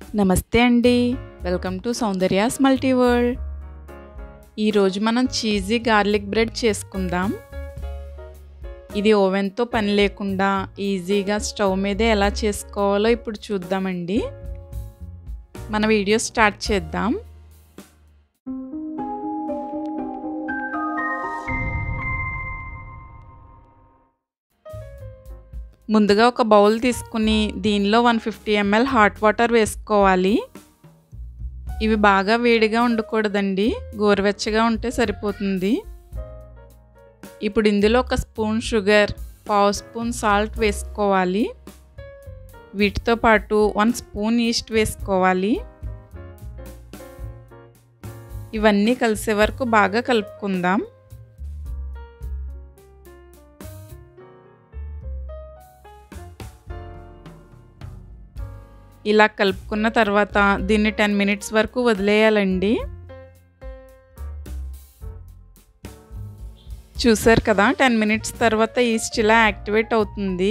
నమస్తే అండి welcome to Soundarya's multi world ఈరోజు మనం చీజీ గార్లిక్ బ్రెడ్ చేసుకుందాం ఇది ఓవెన్తో పని లేకుండా ఈజీగా స్టవ్ మీదే ఎలా చేసుకోవాలో ఇప్పుడు చూద్దామండి మన వీడియో స్టార్ట్ చేద్దాం ముందుగా ఒక బౌల్ తీసుకుని దీనిలో one fifty ml hot water వేసుకోవాలి ఇవి బాగా వేడిగా ఉండకూడదండి గోరువెచ్చగా ఉంటే సరిపోతుంది ఇప్పుడు ఇందులో ఒక స్పూన్ షుగర్ పావు స్పూన్ సాల్ట్ వేసుకోవాలి వీటితో పాటు వన్ స్పూన్ ఈస్ట్ వేసుకోవాలి ఇవన్నీ కలిసే వరకు బాగా కలుపుకుందాం ఇలా కలుపుకున్న తర్వాత దీన్ని టెన్ మినిట్స్ వరకు వదిలేయాలండి చూసారు కదా టెన్ మినిట్స్ తర్వాత ఈస్ట్ ఇలా యాక్టివేట్ అవుతుంది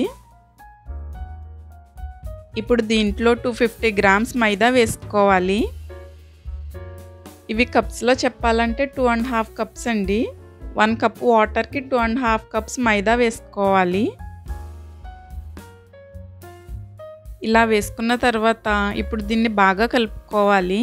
ఇప్పుడు దీంట్లో టూ ఫిఫ్టీ గ్రామ్స్ మైదా వేసుకోవాలి ఇవి కప్స్లో చెప్పాలంటే టూ అండ్ హాఫ్ కప్స్ అండి వన్ కప్ వాటర్కి టూ అండ్ హాఫ్ కప్స్ మైదా వేసుకోవాలి ఇలా వేసుకున్న తర్వాత ఇప్పుడు దీన్ని బాగా కలుపుకోవాలి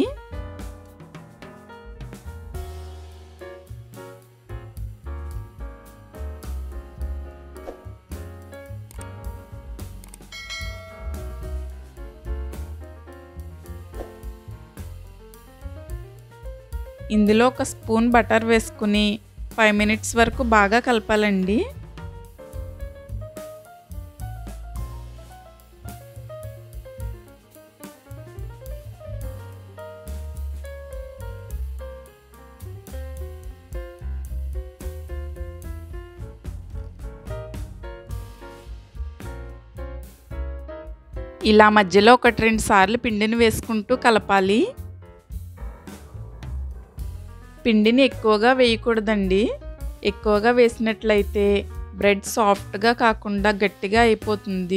ఇందులో ఒక స్పూన్ బటర్ వేసుకుని ఫైవ్ మినిట్స్ వరకు బాగా కలపాలండి ఇలా మధ్యలో ఒకటి రెండు సార్లు పిండిని వేసుకుంటూ కలపాలి పిండిని ఎక్కువగా వేయకూడదండి ఎక్కువగా వేసినట్లయితే బ్రెడ్ సాఫ్ట్గా కాకుండా గట్టిగా అయిపోతుంది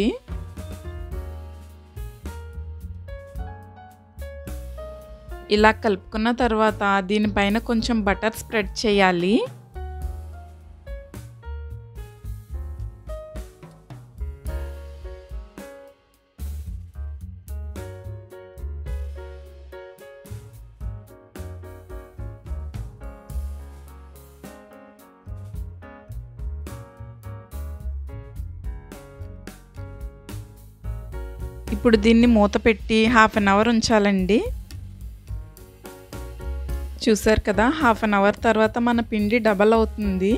ఇలా కలుపుకున్న తర్వాత దీనిపైన కొంచెం బటర్ స్ప్రెడ్ చేయాలి ఇప్పుడు దీన్ని మూత పెట్టి హాఫ్ అన్ అవర్ ఉంచాలండి చూసారు కదా హాఫ్ అన్ అవర్ తర్వాత మన పిండి డబల్ అవుతుంది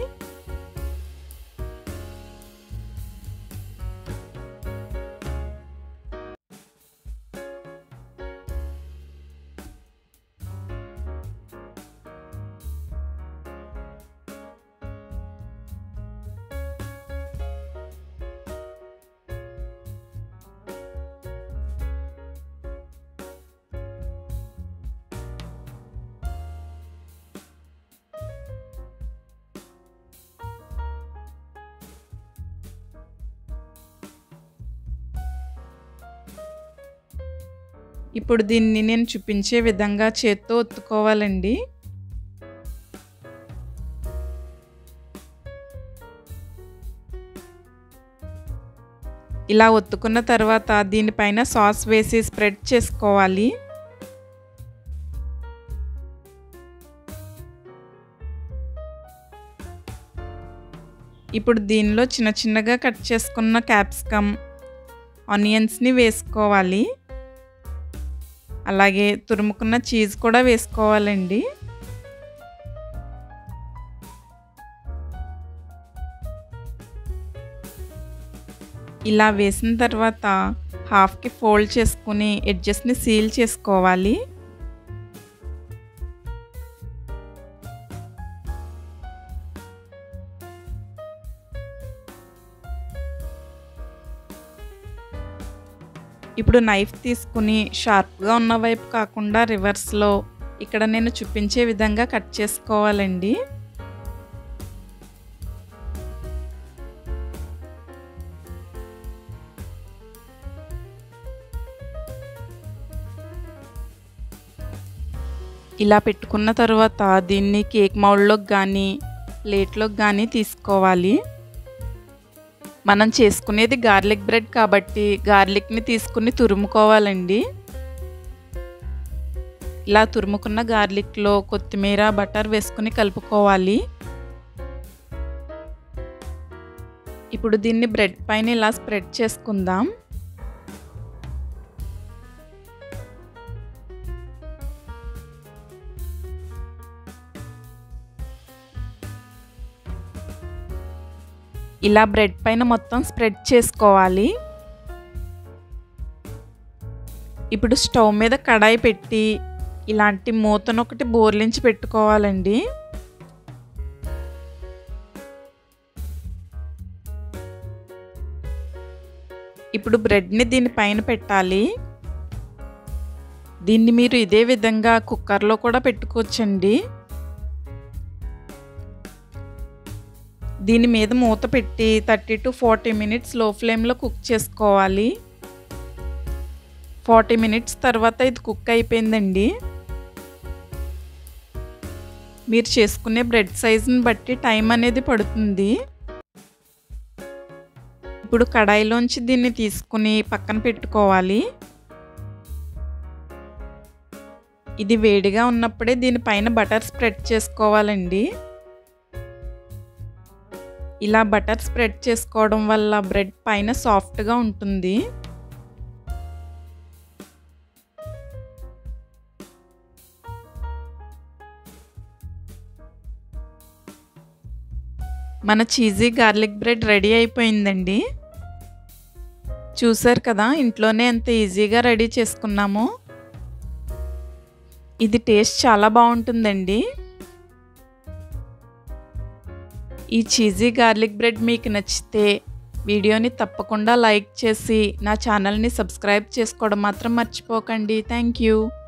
ఇప్పుడు దీన్ని నేను చూపించే విధంగా చేత్తో ఒత్తుకోవాలండి ఇలా ఒత్తుకున్న తర్వాత దీనిపైన సాస్ వేసి స్ప్రెడ్ చేసుకోవాలి ఇప్పుడు దీనిలో చిన్న చిన్నగా కట్ చేసుకున్న క్యాప్సికమ్ ఆనియన్స్ని వేసుకోవాలి అలాగే తురుముకున్న చీజ్ కూడా వేసుకోవాలండి ఇలా వేసిన తర్వాత హాఫ్కి ఫోల్డ్ చేసుకుని ఎడ్జస్ట్ని సీల్ చేసుకోవాలి ఇప్పుడు నైఫ్ తీసుకుని షార్ప్గా ఉన్న వైపు కాకుండా రివర్స్లో ఇక్కడ నేను చూపించే విధంగా కట్ చేసుకోవాలండి ఇలా పెట్టుకున్న తర్వాత దీన్ని కేక్ మౌల్డ్లోకి కానీ ప్లేట్లోకి కానీ తీసుకోవాలి మనం చేసుకునేది గార్లిక్ బ్రెడ్ కాబట్టి గార్లిక్ని తీసుకుని తురుముకోవాలండి ఇలా తురుముకున్న గార్లిక్లో కొత్తిమీర బటర్ వేసుకుని కలుపుకోవాలి ఇప్పుడు దీన్ని బ్రెడ్ పైన ఇలా స్ప్రెడ్ చేసుకుందాం ఇలా బ్రెడ్ పైన మొత్తం స్ప్రెడ్ చేసుకోవాలి ఇప్పుడు స్టవ్ మీద కడాయి పెట్టి ఇలాంటి మూతను ఒకటి బోర్లించి పెట్టుకోవాలండి ఇప్పుడు బ్రెడ్ని దీనిపైన పెట్టాలి దీన్ని మీరు ఇదే విధంగా కుక్కర్లో కూడా పెట్టుకోవచ్చండి దీని మీద మూత పెట్టి థర్టీ టు ఫార్టీ మినిట్స్ లో ఫ్లేమ్లో కుక్ చేసుకోవాలి ఫార్టీ మినిట్స్ తర్వాత ఇది కుక్ అయిపోయిందండి మీరు చేసుకునే బ్రెడ్ సైజుని బట్టి టైం అనేది పడుతుంది ఇప్పుడు కడాయిలోంచి దీన్ని తీసుకుని పక్కన పెట్టుకోవాలి ఇది వేడిగా ఉన్నప్పుడే దీనిపైన బటర్ స్ప్రెడ్ చేసుకోవాలండి ఇలా బటర్ స్ప్రెడ్ చేసుకోవడం వల్ల బ్రెడ్ పైన సాఫ్ట్గా ఉంటుంది మన చీజీ గార్లిక్ బ్రెడ్ రెడీ అయిపోయిందండి చూసారు కదా ఇంట్లోనే ఎంత ఈజీగా రెడీ చేసుకున్నామో ఇది టేస్ట్ చాలా బాగుంటుందండి ఈ చీజీ గార్లిక్ బ్రెడ్ మీకు నచ్చితే వీడియోని తప్పకుండా లైక్ చేసి నా ఛానల్ని సబ్స్క్రైబ్ చేసుకోవడం మాత్రం మర్చిపోకండి థ్యాంక్ యూ